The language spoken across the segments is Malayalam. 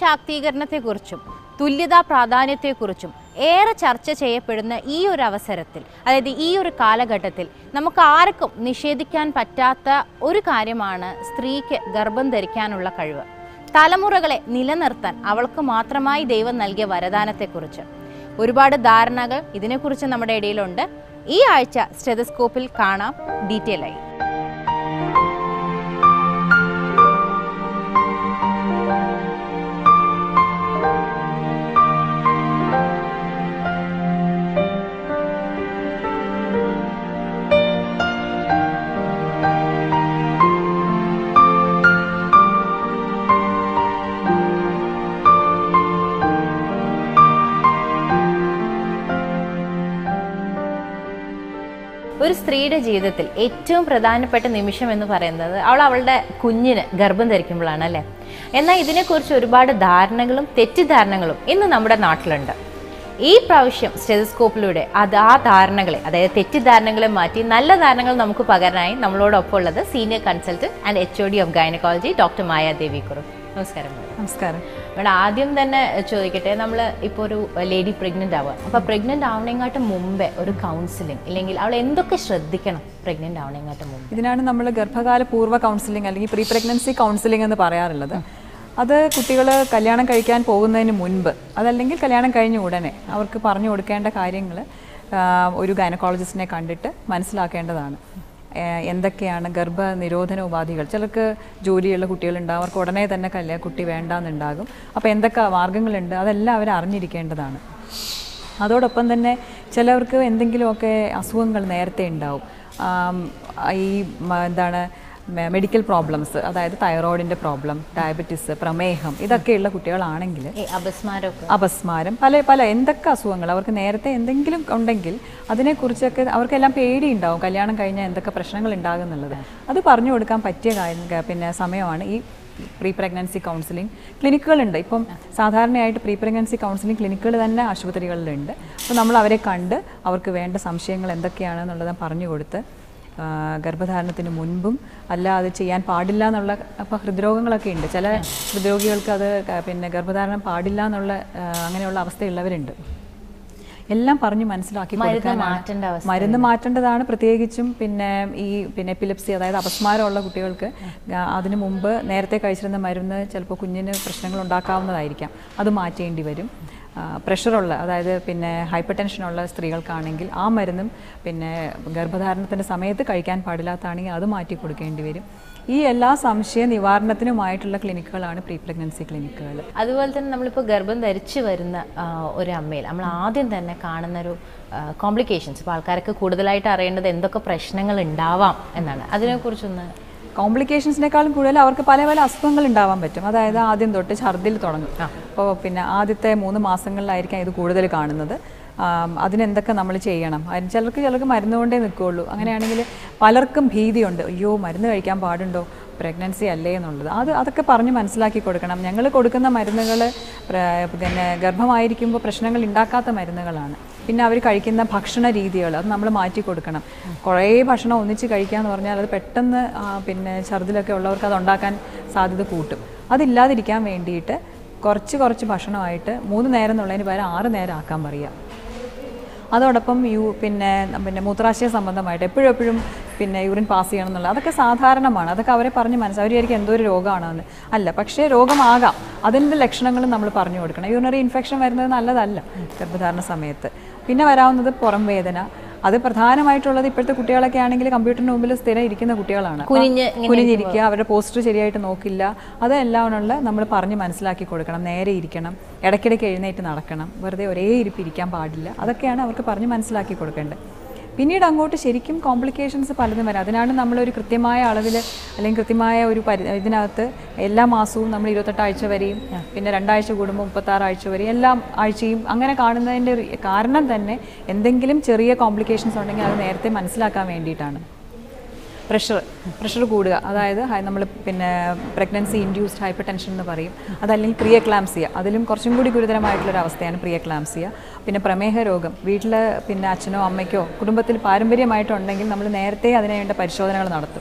ശാക്തീകരണത്തെക്കുറിച്ചും തുല്യതാ പ്രാധാന്യത്തെക്കുറിച്ചും ഏറെ ചർച്ച ചെയ്യപ്പെടുന്ന ഈ ഒരു അവസരത്തിൽ അതായത് ഈ ഒരു കാലഘട്ടത്തിൽ നമുക്ക് ആർക്കും നിഷേധിക്കാൻ പറ്റാത്ത ഒരു കാര്യമാണ് സ്ത്രീക്ക് ഗർഭം ധരിക്കാനുള്ള കഴിവ് തലമുറകളെ നിലനിർത്താൻ അവൾക്ക് മാത്രമായി ദൈവം നൽകിയ വരദാനത്തെക്കുറിച്ച് ഒരുപാട് ധാരണകൾ ഇതിനെക്കുറിച്ച് നമ്മുടെ ഇടയിലുണ്ട് ഈ ആഴ്ച സ്റ്റെതസ്കോപ്പിൽ കാണാം ഡീറ്റെയിൽ ആയി ഒരു സ്ത്രീയുടെ ജീവിതത്തിൽ ഏറ്റവും പ്രധാനപ്പെട്ട നിമിഷം എന്ന് പറയുന്നത് അവൾ അവളുടെ കുഞ്ഞിന് ഗർഭം ധരിക്കുമ്പോഴാണ് അല്ലേ എന്നാൽ ഇതിനെക്കുറിച്ച് ഒരുപാട് ധാരണകളും തെറ്റിദ്ധാരണകളും ഇന്ന് നമ്മുടെ നാട്ടിലുണ്ട് ഈ പ്രാവശ്യം സ്റ്റെതസ്കോപ്പിലൂടെ അത് ആ ധാരണകളെ അതായത് തെറ്റിദ്ധാരണകളെ മാറ്റി നല്ല ധാരണകൾ നമുക്ക് പകരാനായി നമ്മളോടൊപ്പം ഉള്ളത് senior consultant and H O D of gynaecology doctor Maya Devi കുറു നമസ്കാരം madam. നമസ്കാരം ഇവിടെ ആദ്യം തന്നെ ചോദിക്കട്ടെ നമ്മൾ ഇപ്പോൾ ഒരു ലേഡി പ്രഗ്നന്റ് ആവുക അപ്പോൾ പ്രഗ്നന്റ് ആവണേങ്ങാട്ട് മുമ്പേ ഒരു കൗൺസിലിംഗ് ഇല്ലെങ്കിൽ അവൾ എന്തൊക്കെ ശ്രദ്ധിക്കണം പ്രഗ്നന്റ് ആവണേങ്ങാട്ട് മുമ്പ് ഇതിനാണ് നമ്മൾ ഗർഭകാല പൂർവ്വ കൗൺസിലിംഗ് അല്ലെങ്കിൽ പ്രീ പ്രഗ്നൻസി കൗൺസിലിംഗ് എന്ന് പറയാറുള്ളത് അത് കുട്ടികൾ കല്യാണം കഴിക്കാൻ പോകുന്നതിന് മുൻപ് അതല്ലെങ്കിൽ കല്യാണം കഴിഞ്ഞ ഉടനെ അവർക്ക് പറഞ്ഞു കൊടുക്കേണ്ട കാര്യങ്ങൾ ഒരു ഗൈനക്കോളജിസ്റ്റിനെ കണ്ടിട്ട് മനസ്സിലാക്കേണ്ടതാണ് ആ, എന്തൊക്കെയാണ് ഗർഭനിരോധന ഉപാധികൾ ചിലർക്ക് ജോലിയുള്ള കുട്ടികളുണ്ടാവും അവർക്ക് ഉടനെ തന്നെ കല്യാ കുട്ടി വേണ്ടാന്നുണ്ടാകും അപ്പോൾ എന്തൊക്കെ മാർഗങ്ങളുണ്ട് അതെല്ലാം അവർ അറിഞ്ഞിരിക്കേണ്ടതാണ് അതോടൊപ്പം തന്നെ ചിലവർക്ക് എന്തെങ്കിലുമൊക്കെ അസുഖങ്ങൾ നേരത്തെ ഉണ്ടാവും ആം, ഈ മ- എന്താണ് മെ- മെഡിക്കൽ പ്രോബ്ലംസ് അതായത് തൈറോയിഡിൻ്റെ പ്രോബ്ലം ഡയബറ്റിസ് പ്രമേഹം ഇതൊക്കെയുള്ള കുട്ടികളാണെങ്കിൽ ഈ അപസ്മാരമൊക്കെ അപസ്മാരം പല പല എന്തൊക്കെ അസുഖങ്ങൾ അവർക്ക് നേരത്തെ എന്തെങ്കിലും ഉണ്ടെങ്കിൽ അതിനെക്കുറിച്ചൊക്കെ അവർക്കെല്ലാം പേടിയുണ്ടാവും കല്യാണം കഴിഞ്ഞാൽ എന്തൊക്കെ പ്രശ്നങ്ങൾ ഉണ്ടാകും എന്നുള്ളത് അത് പറഞ്ഞു കൊടുക്കാൻ പറ്റിയ കാര്യം പിന്നെ സമയമാണ് ഈ പ്രീ പ്രഗ്നൻസി കൗൺസിലിംഗ് ക്ലിനിക്കുകളുണ്ട് ഇപ്പം സാധാരണയായിട്ട് പ്രീ പ്രഗ്നൻസി കൗൺസിലിംഗ് ക്ലിനിക്കുകൾ തന്നെ ആശുപത്രികളിലുണ്ട് അപ്പോൾ നമ്മൾ അവരെ കണ്ട് അവർക്ക് വേണ്ട സംശയങ്ങൾ എന്തൊക്കെയാണെന്നുള്ളത് പറഞ്ഞു കൊടുത്ത് ആ, ഗർഭധാരണത്തിന് മുൻപും അല്ല അത് ചെയ്യാൻ പാടില്ല എന്നുള്ള അപ്പോൾ ഹൃദ്രോഗങ്ങളൊക്കെ ഉണ്ട് ചില ഹൃദ്രോഗികൾക്ക് അത് ക- പിന്നെ ഗർഭധാരണം പാടില്ല എന്നുള്ള ആ, അങ്ങനെയുള്ള അവസ്ഥയുള്ളവരുണ്ട് എല്ലാം പറഞ്ഞ് മനസ്സിലാക്കി മരുന്ന് കൊടുക്കാനാണ്. മാറ്റേണ്ട അവസ്ഥ മരുന്ന് മാറ്റേണ്ടതാണ് പ്രത്യേകിച്ചും പിന്നെ ഈ പിന്നെ എപ്പിലെപ്സി അതായത് അപസ്മാരമുള്ള കുട്ടികൾക്ക് ആ, അതിനു മുമ്പ് നേരത്തെ കഴിച്ചിരുന്ന മരുന്ന് ചിലപ്പോൾ കുഞ്ഞിന് പ്രശ്നങ്ങൾ ഉണ്ടാക്കാവുന്നതായിരിക്കാം അത് മാറ്റേണ്ടി വരും ആ, പ്രഷറുള്ള അതായത് പിന്നെ ഹൈപ്പർ ടെൻഷനുള്ള സ്ത്രീകൾക്കാണെങ്കിൽ ആ മരുന്നും പിന്നെ ഗർഭധാരണത്തിൻ്റെ സമയത്ത് കഴിക്കാൻ പാടില്ലാത്തതാണെങ്കിൽ അത് മാറ്റി കൊടുക്കേണ്ടി വരും ഈ എല്ലാ സംശയ നിവാരണത്തിനുമായിട്ടുള്ള ക്ലിനിക്കുകളാണ് പ്രീ പ്രഗ്നൻസി ക്ലിനിക്കുകൾ അതുപോലെ തന്നെ നമ്മളിപ്പോൾ ഗർഭം ധരിച്ചു വരുന്ന ആ, ഒരു അമ്മയിൽ നമ്മൾ ആദ്യം തന്നെ കാണുന്നൊരു കോംപ്ലിക്കേഷൻസ് ഇപ്പോൾ ആൾക്കാർക്ക് കൂടുതലായിട്ട് അറിയേണ്ടത് എന്തൊക്കെ പ്രശ്നങ്ങൾ ഉണ്ടാവാം എന്നാണ് അതിനെക്കുറിച്ചൊന്ന് കോംപ്ലിക്കേഷൻസിനേക്കാളും കൂടുതൽ അവർക്ക് പല പല അസുഖങ്ങൾ ഉണ്ടാവാൻ പറ്റും അതായത് ആദ്യം തൊട്ട് ഛർദിൽ തുടങ്ങും അപ്പോൾ പിന്നെ ആദ്യത്തെ മൂന്ന് മാസങ്ങളിലായിരിക്കാം ഇത് കൂടുതൽ കാണുന്നത് ആം, അതിനെന്തൊക്കെ നമ്മൾ ചെയ്യണം അതിന് ചിലർക്ക് ചിലർക്ക് മരുന്ന് കൊണ്ടേ നിൽക്കുകയുള്ളൂ അങ്ങനെയാണെങ്കിൽ പലർക്കും ഭീതിയുണ്ട് അയ്യോ മരുന്ന് കഴിക്കാൻ പാടുണ്ടോ പ്രഗ്നൻസി അല്ലേ എന്നുള്ളത് അത് അതൊക്കെ പറഞ്ഞ് മനസ്സിലാക്കി കൊടുക്കണം ഞങ്ങൾ കൊടുക്കുന്ന മരുന്നുകൾ പിന്നെ ഗർഭമായിരിക്കുമ്പോൾ പ്രശ്നങ്ങൾ ഉണ്ടാക്കാത്ത മരുന്നുകളാണ് പിന്നെ അവർ കഴിക്കുന്ന ഭക്ഷണ രീതികൾ അത് നമ്മൾ മാറ്റി കൊടുക്കണം കുറേ ഭക്ഷണം ഒന്നിച്ച് കഴിക്കുക എന്ന് പറഞ്ഞാൽ അത് പെട്ടെന്ന് ആ, പിന്നെ ഛർദിലൊക്കെ ഉള്ളവർക്ക് അത് ഉണ്ടാക്കാൻ സാധ്യത കൂട്ടും അതില്ലാതിരിക്കാൻ വേണ്ടിയിട്ട് കുറച്ച് കുറച്ച് ഭക്ഷണമായിട്ട് മൂന്ന് നേരം എന്നുള്ളതിന് പകരം ആറ് നേരം ആക്കാൻ പറയുക അതോടൊപ്പം യു പിന്നെ പിന്നെ മൂത്രാശയ സംബന്ധമായിട്ട് എപ്പോഴും എപ്പോഴും പിന്നെ യൂറിൻ പാസ് ചെയ്യണം എന്നുള്ളത് അതൊക്കെ സാധാരണമാണ് അതൊക്കെ അവരെ പറഞ്ഞ് മനസ്സിലാവും അവർ വിചാരിക്കും എന്തോ ഒരു രോഗമാണെന്ന് അല്ല പക്ഷേ രോഗമാകാം അതിൻ്റെ ലക്ഷണങ്ങളും നമ്മൾ പറഞ്ഞു കൊടുക്കണം യൂറിനറി ഇൻഫെക്ഷൻ വരുന്നത് നല്ലതല്ല ഗർഭധാരണ സമയത്ത് പിന്നെ വരാവുന്നത് പുറം വേദന അത് പ്രധാനമായിട്ടുള്ളത് ഇപ്പോഴത്തെ കുട്ടികളൊക്കെ ആണെങ്കിൽ കമ്പ്യൂട്ടറിന് മുമ്പിൽ സ്ഥിരം ഇരിക്കുന്ന കുട്ടികളാണ് അപ്പോൾ കുനിഞ്ഞ് കുനിഞ്ഞിരിക്കുക അവരുടെ പോസ്റ്റർ ശരിയായിട്ട് നോക്കില്ല അതെല്ലാമുള്ള നമ്മൾ പറഞ്ഞ് മനസ്സിലാക്കി കൊടുക്കണം നേരെ ഇരിക്കണം ഇടയ്ക്കിടയ്ക്ക് എഴുന്നേറ്റ് നടക്കണം വെറുതെ ഒരേ ഇരിപ്പ് ഇരിക്കാൻ പാടില്ല അതൊക്കെയാണ് അവർക്ക് പറഞ്ഞ് മനസ്സിലാക്കി കൊടുക്കേണ്ടത് പിന്നീട് അങ്ങോട്ട് ശരിക്കും കോംപ്ലിക്കേഷൻസ് പലതും വരാം അതിനാണ് നമ്മളൊരു കൃത്യമായ അളവിൽ അല്ലെങ്കിൽ കൃത്യമായ ഒരു പരി ഇതിനകത്ത് എല്ലാ മാസവും നമ്മൾ ഇരുപത്തെട്ട് ആഴ്ച വരെയും പിന്നെ രണ്ടാഴ്ച കൂടുമ്പോൾ മുപ്പത്താറ് ആഴ്ച വരെയും എല്ലാ ആഴ്ചയും അങ്ങനെ കാണുന്നതിൻ്റെ ഒരു കാരണം തന്നെ എന്തെങ്കിലും ചെറിയ കോംപ്ലിക്കേഷൻസ് ഉണ്ടെങ്കിൽ അത് നേരത്തെ മനസ്സിലാക്കാൻ വേണ്ടിയിട്ടാണ് പ്രഷർ പ്രഷർ കൂടുക അതായത് നമ്മൾ പിന്നെ പ്രഗ്നൻസി ഇൻഡ്യൂസ്ഡ് ഹൈപ്പർ ടെൻഷൻ എന്ന് പറയും അതല്ലെങ്കിൽ പ്രിയ ക്ലാംസിയ അതിലും കുറച്ചും കൂടി ഗുരുതരമായിട്ടുള്ളൊരു അവസ്ഥയാണ് പ്രിയ ക്ലാംസിയ പിന്നെ പ്രമേഹ രോഗം വീട്ടിൽ പിന്നെ അച്ഛനോ അമ്മയ്ക്കോ കുടുംബത്തിൽ പാരമ്പര്യമായിട്ടുണ്ടെങ്കിൽ നമ്മൾ നേരത്തെ അതിന് വേണ്ട പരിശോധനകൾ നടത്തും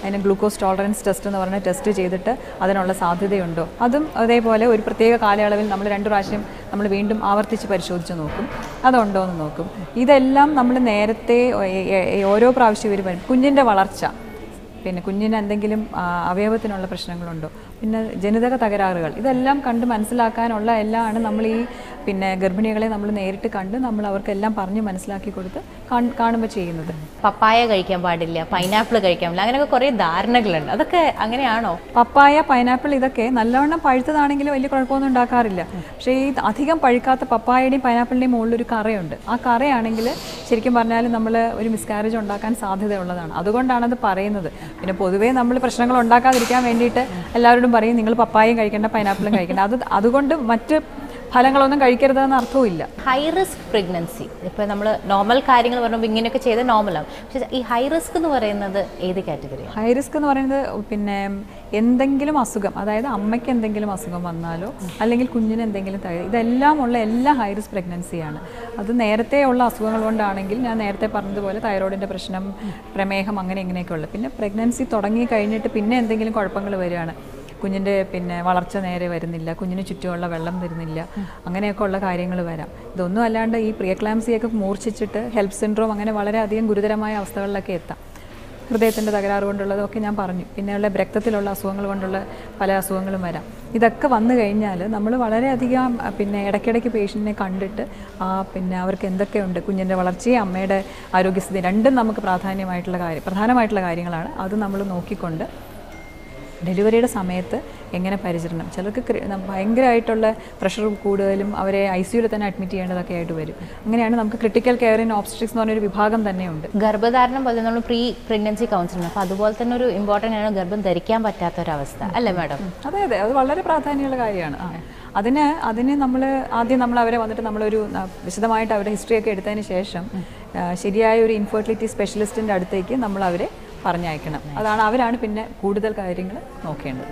അതിന് ഗ്ലൂക്കോസ് ടോളറൻസ് ടെസ്റ്റ് എന്ന് പറഞ്ഞ ടെസ്റ്റ് ചെയ്തിട്ട് അതിനുള്ള സാധ്യതയുണ്ടോ അതും അതേപോലെ ഒരു പ്രത്യേക കാലയളവിൽ നമ്മൾ രണ്ട് പ്രാവശ്യം നമ്മൾ വീണ്ടും ആവർത്തിച്ച് പരിശോധിച്ച് നോക്കും അതുണ്ടോ എന്ന് നോക്കും ഇതെല്ലാം നമ്മൾ നേരത്തെ എ- എ- എ- ഓരോ പ്രാവശ്യം ഇവർ വരും കുഞ്ഞിൻ്റെ വളർച്ച പിന്നെ കുഞ്ഞിന് എന്തെങ്കിലും ആ, അവയവത്തിനുള്ള പ്രശ്നങ്ങളുണ്ടോ പിന്നെ ജനിതക തകരാറുകൾ ഇതെല്ലാം കണ്ട് മനസ്സിലാക്കാനുള്ള എല്ലാമാണ് നമ്മൾ ഈ പിന്നെ ഗർഭിണികളെ നമ്മൾ നേരിട്ട് കണ്ട് നമ്മൾ അവർക്കെല്ലാം പറഞ്ഞ് മനസ്സിലാക്കി കൊടുത്ത് കാണ്- കാണുമ്പോൾ ചെയ്യുന്നത് പപ്പായ കഴിക്കാൻ പാടില്ല പൈനാപ്പിൾ കഴിക്കാൻ പാടില്ല അങ്ങനെയൊക്കെ കുറേ ധാരണകളുണ്ട് അതൊക്കെ അങ്ങനെയാണോ പപ്പായ പൈനാപ്പിൾ ഇതൊക്കെ നല്ലവണ്ണം പഴുത്തതാണെങ്കിൽ വലിയ കുഴപ്പമൊന്നും ഉണ്ടാക്കാറില്ല പക്ഷേ ഈ അധികം പഴുക്കാത്ത പപ്പായയുടെയും പൈനാപ്പിളിൻ്റെയും മുകളിൽ ഒരു കറയുണ്ട് ആ കറയാണെങ്കിൽ ശരിക്കും പറഞ്ഞാൽ നമ്മൾ ഒരു മിസ്കാരേജ് ഉണ്ടാക്കാൻ സാധ്യതയുള്ളതാണ് അതുകൊണ്ടാണ് അത് പറയുന്നത് പിന്നെ പൊതുവേ നമ്മൾ പ്രശ്നങ്ങൾ ഉണ്ടാക്കാതിരിക്കാൻ വേണ്ടിയിട്ട് എല്ലാവരോടും പറയും നിങ്ങൾ പപ്പായയും കഴിക്കേണ്ട പൈനാപ്പിളും കഴിക്കേണ്ട അത് അതുകൊണ്ട് മറ്റ് ഫലങ്ങളൊന്നും കഴിക്കരുതെന്ന് അർത്ഥവും ഇല്ല ഹൈ റിസ്ക് പ്രഗ്നൻസി ഇപ്പോൾ നമ്മൾ നോർമൽ കാര്യങ്ങൾ പറയുമ്പോൾ ഇങ്ങനെയൊക്കെ ചെയ്ത് നോർമലാണ് പക്ഷേ ഈ ഹൈ റിസ്ക് എന്ന് പറയുന്നത് ഏത് കാറ്റഗറിയാണ് ഹൈ റിസ്ക് എന്ന് പറയുന്നത് പിന്നെ എന്തെങ്കിലും അസുഖം അതായത് അമ്മയ്ക്ക് എന്തെങ്കിലും അസുഖം വന്നാലോ അല്ലെങ്കിൽ കുഞ്ഞിന് എന്തെങ്കിലും തക- ഇതെല്ലാം ഉള്ള എല്ലാ ഹൈ റിസ്ക് പ്രഗ്നൻസിയാണ് അത് നേരത്തെ ഉള്ള അസുഖങ്ങൾ കൊണ്ടാണെങ്കിൽ ഞാൻ നേരത്തെ പറഞ്ഞതുപോലെ തൈറോയിഡിൻ്റെ പ്രശ്നം പ്രമേഹം അങ്ങനെ ഇങ്ങനെയൊക്കെ ഉള്ളത് പിന്നെ പ്രഗ്നൻസി തുടങ്ങി കഴിഞ്ഞിട്ട് പിന്നെ എന്തെങ്കിലും കുഴപ്പങ്ങൾ വരികയാണ് കുഞ്ഞിൻ്റെ പിന്നെ വളർച്ച നേരെ വരുന്നില്ല കുഞ്ഞിന് ചുറ്റുമുള്ള വെള്ളം വരുന്നില്ല അങ്ങനെയൊക്കെ ഉള്ള കാര്യങ്ങൾ വരാം ഇതൊന്നും അല്ലാണ്ട് ഈ പ്രിയക്ലാംസിയൊക്കെ മൂർച്ഛിച്ചിട്ട് ഹെൽപ്പ് സിൻഡ്രോം അങ്ങനെ വളരെയധികം ഗുരുതരമായ അവസ്ഥകളിലൊക്കെ എത്താം ഹൃദയത്തിൻ്റെ തകരാറ് കൊണ്ടുള്ളതൊക്കെ ഞാൻ പറഞ്ഞു പിന്നെയുള്ള രക്തത്തിലുള്ള അസുഖങ്ങൾ കൊണ്ടുള്ള പല അസുഖങ്ങളും വരാം ഇതൊക്കെ വന്നു കഴിഞ്ഞാൽ നമ്മൾ വളരെയധികം അഹ്, പിന്നെ ഇടയ്ക്കിടയ്ക്ക് പേഷ്യൻറ്റിനെ കണ്ടിട്ട് ആ പിന്നെ അവർക്ക് എന്തൊക്കെയുണ്ട് കുഞ്ഞിൻ്റെ വളർച്ചയും അമ്മയുടെ ആരോഗ്യസ്ഥിതി രണ്ടും നമുക്ക് പ്രാധാന്യമായിട്ടുള്ള കാര്യം പ്രധാനമായിട്ടുള്ള കാര്യങ്ങളാണ് അത് നമ്മൾ നോക്കിക്കൊണ്ട് ഡെലിവറിയുടെ സമയത്ത് എങ്ങനെ പരിചരണം ചിലർക്ക് ക്രി- ന- ഭയങ്കരമായിട്ടുള്ള പ്രഷർ കൂടുതലും അവരെ ഐ സിയുയിൽ തന്നെ അഡ്മിറ്റ് ചെയ്യേണ്ടതൊക്കെ ആയിട്ട് വരും അങ്ങനെയാണ് നമുക്ക് ക്രിട്ടിക്കൽ കെയർ ഇൻ ഓബ്സ്ട്രിക്സ് എന്ന് പറഞ്ഞൊരു വിഭാഗം തന്നെയുണ്ട് ഗർഭധാരണം പോലെ നമ്മൾ പ്രീ പ്രഗ്നൻസി കൗൺസിലിംഗ് അപ്പോൾ അതുപോലെ തന്നെ ഒരു ഇമ്പോർട്ടൻ്റ് ആണ് ഗർഭം ധരിക്കാൻ പറ്റാത്ത ഒരവസ്ഥ അല്ലേ മാഡം അതെ അതെ അത് വളരെ പ്രാധാന്യമുള്ള കാര്യമാണ് ആ അതിന് അതിന് നമ്മൾ ആദ്യം നമ്മൾ അവരെ വന്നിട്ട് നമ്മളൊരു ആ, വിശദമായിട്ട് അവരുടെ ഹിസ്റ്ററിയൊക്കെ എടുത്തതിന് ശേഷം ആ, ശരിയായ ഒരു ഇൻഫെർട്ടിലിറ്റി സ്പെഷ്യലിസ്റ്റിൻ്റെ അടുത്തേക്ക് നമ്മൾ അവരെ പറഞ്ഞയക്കണം അതാണ് അവരാണ് പിന്നെ കൂടുതൽ കാര്യങ്ങൾ നോക്കേണ്ടത്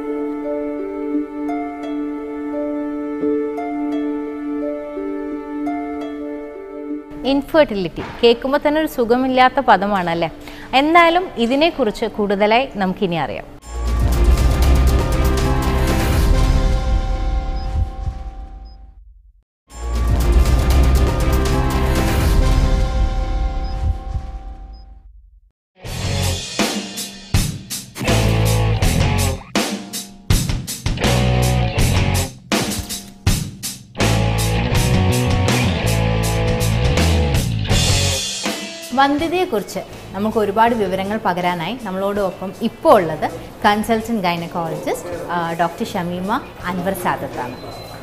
ഇൻഫെർട്ടിലിറ്റി കേൾക്കുമ്പോൾ തന്നെ ഒരു സുഖമില്ലാത്ത പദമാണ് അല്ലേ എന്തായാലും ഇതിനെക്കുറിച്ച് കൂടുതലായി നമുക്കിനി അറിയാം വന്ധ്യതയെക്കുറിച്ച് നമുക്ക് ഒരുപാട് വിവരങ്ങൾ പകരാനായി നമ്മളോടൊപ്പം ഇപ്പോൾ ഉള്ളത് consultant gynaecologist doctor Shameema Anwar സാദത്താണ്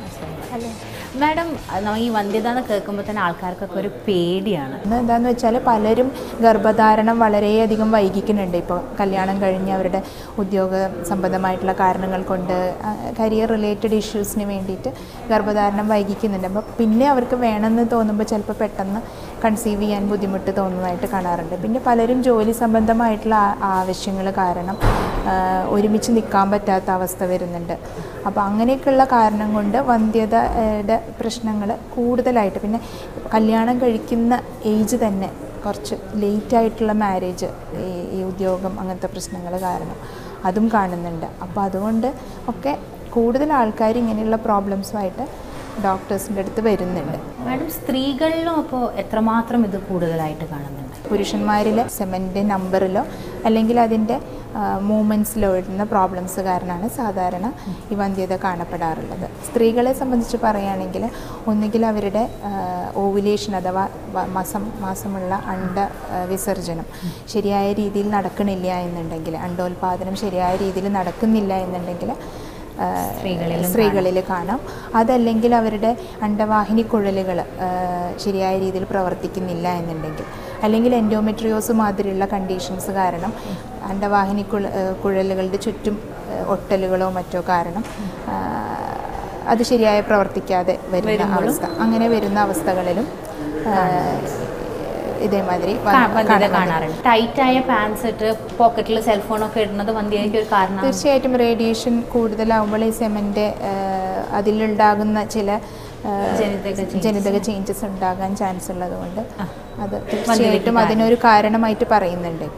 മാഡം നമ്മൾ ഈ വന്ധ്യത എന്ന് കേൾക്കുമ്പോൾ തന്നെ ആൾക്കാർക്കൊക്കെ ഒരു പേടിയാണ് ഒന്ന് എന്താന്ന് വെച്ചാൽ പലരും ഗർഭധാരണം വളരെയധികം വൈകിക്കുന്നുണ്ട് ഇപ്പോൾ കല്യാണം കഴിഞ്ഞ് അവരുടെ ഉദ്യോഗ സംബന്ധമായിട്ടുള്ള കാരണങ്ങൾ കൊണ്ട് കരിയർ റിലേറ്റഡ് ഇഷ്യൂസിന് വേണ്ടിയിട്ട് ഗർഭധാരണം വൈകിക്കുന്നുണ്ട് അപ്പോൾ പിന്നെ അവർക്ക് വേണമെന്ന് തോന്നുമ്പോൾ ചിലപ്പോൾ പെട്ടെന്ന് കൺസീവ് ചെയ്യാൻ ബുദ്ധിമുട്ട് തോന്നുന്നതായിട്ട് കാണാറുണ്ട് പിന്നെ പലരും ജോലി സംബന്ധമായിട്ടുള്ള ആ- ആവശ്യങ്ങൾ കാരണം ആ, ഒരുമിച്ച് നിൽക്കാൻ പറ്റാത്ത അവസ്ഥ വരുന്നുണ്ട് അപ്പോൾ അങ്ങനെയൊക്കെയുള്ള കാരണം കൊണ്ട് വന്ധ്യതയുടെ പ്രശ്നങ്ങൾ കൂടുതലായിട്ട് പിന്നെ കല്യാണം കഴിക്കുന്ന ഏജ് തന്നെ കുറച്ച് ലേറ്റ് ആയിട്ടുള്ള മാരേജ് ഈ ഈ ഉദ്യോഗം അങ്ങനത്തെ പ്രശ്നങ്ങൾ കാരണം അതും കാണുന്നുണ്ട് അപ്പോൾ അതുകൊണ്ട് ഒക്കെ കൂടുതൽ ആൾക്കാർ ഇങ്ങനെയുള്ള പ്രോബ്ലംസുമായിട്ട് ഡോക്ടേഴ്സിൻ്റെ അടുത്ത് വരുന്നുണ്ട് മാഡം സ്ത്രീകളിലും അപ്പോൾ എത്രമാത്രം ഇത് കൂടുതലായിട്ട് കാണുന്നുണ്ട് പുരുഷന്മാരിൽ സെമൻ്റെ നമ്പറിലോ അല്ലെങ്കിൽ അതിൻ്റെ മൂമെൻറ്റ്സിലോ വരുന്ന പ്രോബ്ലംസ് കാരണമാണ് സാധാരണ ഈ വന്ധ്യത കാണപ്പെടാറുള്ളത് സ്ത്രീകളെ സംബന്ധിച്ച് പറയുകയാണെങ്കിൽ ഒന്നുകിൽ അവരുടെ ഓവുലേഷൻ അഥവാ വ- മാസം മാസമുള്ള അണ്ട ആ, വിസർജനം ശരിയായ രീതിയിൽ നടക്കണില്ല എന്നുണ്ടെങ്കിൽ അണ്ടോൽപാദനം ശരിയായ രീതിയിൽ നടക്കുന്നില്ല എന്നുണ്ടെങ്കിൽ ആ, സ്ത്രീകളിൽ കാണാം അതല്ലെങ്കിൽ അവരുടെ അണ്ടവാഹിനി കുഴലുകൾ ശരിയായ രീതിയിൽ പ്രവർത്തിക്കുന്നില്ല എന്നുണ്ടെങ്കിൽ അല്ലെങ്കിൽ എൻഡോമെട്രിയോസ് മാതിരിയുള്ള കണ്ടീഷൻസ് കാരണം അണ്ടവാഹിനി കുഴ ആ, കുഴലുകളുടെ ചുറ്റും ആ, ഒട്ടലുകളോ മറ്റോ കാരണം ആ, അത് ശരിയായി പ്രവർത്തിക്കാതെ വരുന്ന അവസ്ഥ അങ്ങനെ വരുന്ന അവസ്ഥകളിലും ആ, ഇതേമാതിരി വന്ന് വന്ധ്യത കാണുന്നുണ്ട്. കാണാറുണ്ട് ടൈറ്റായ പാൻസ് ഇട്ട് പോക്കറ്റിൽ സെൽഫോണൊക്കെ ഇടുന്നത് വന്ധ്യതയ്ക്ക് ഒരു കാരണം തീർച്ചയായിട്ടും റേഡിയേഷൻ കൂടുതലാവുമ്പോൾ ഈ സെമൻ്റെ അതിലുണ്ടാകുന്ന ചില ആ, ജനിതക ജനിതക ചേഞ്ചസ് ഉണ്ടാകാൻ ചാൻസ് ഉള്ളതുകൊണ്ട് അത് തീർച്ചയായിട്ടും അതിനൊരു കാരണമായിട്ട് പറയുന്നുണ്ട് ഇപ്പം